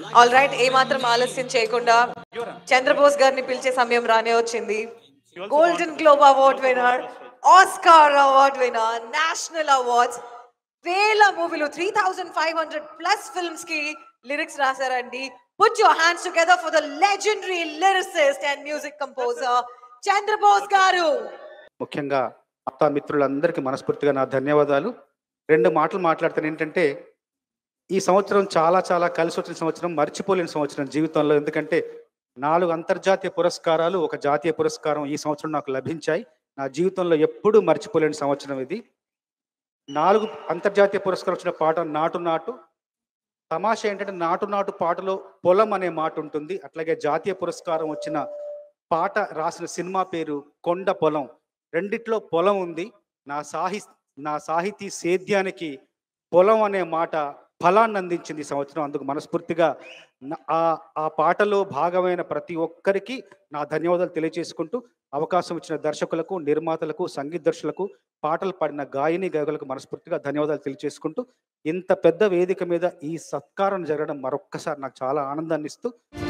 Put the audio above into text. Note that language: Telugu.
ఆల్ రైట్ ఏ మాత్రం ఆలస్యం చేయకుండా చంద్రబోస్ గారిని పిలిచే సమయం రానే వచ్చింది golden globe award winner Oscar award winner national awards వేల మూవీలు three thousand five hundred plus films కి లిరిక్స్ రాశారండి put your hands together for the legendary lyricist and music composer Chandrabose garu ముఖ్యంగా అత్తా మిత్రులందరికీ మనస్ఫూర్తిగా నా ధన్యవాదాలు రెండు మాటలు మాట్లాడతాను ఏంటంటే ఈ సంవత్సరం చాలా చాలా కలిసి వచ్చిన సంవత్సరం మర్చిపోలేని సంవత్సరం జీవితంలో ఎందుకంటే నాలుగు అంతర్జాతీయ పురస్కారాలు ఒక జాతీయ పురస్కారం ఈ సంవత్సరం నాకు లభించాయి నా జీవితంలో ఎప్పుడూ మర్చిపోలేని సంవత్సరం ఇది నాలుగు అంతర్జాతీయ పురస్కారం వచ్చిన పాట నాటు నాటు తమాషా ఏంటంటే నాటు నాటు పాటలో పొలం అనే మాట ఉంటుంది అట్లాగే జాతీయ పురస్కారం వచ్చిన పాట రాసిన సినిమా పేరు కొండ పొలం రెండిట్లో పొలం ఉంది నా సాహి నా సాహితీ సేద్యానికి పొలం అనే మాట ఫలాన్ని అందించింది ఈ సంవత్సరం అందుకు మనస్ఫూర్తిగా నా- ఆ ఆ పాటలో భాగమైన ప్రతి ఒక్కరికి నా ధన్యవాదాలు తెలియజేసుకుంటూ అవకాశం ఇచ్చిన దర్శకులకు నిర్మాతలకు సంగీత దర్శకులకు పాటలు పాడిన గాయని గాయకులకు మనస్ఫూర్తిగా ధన్యవాదాలు తెలియజేసుకుంటూ ఇంత పెద్ద వేదిక మీద ఈ సత్కారం జరగడం మరొక్కసారి నాకు చాలా ఆనందాన్ని ఇస్తూ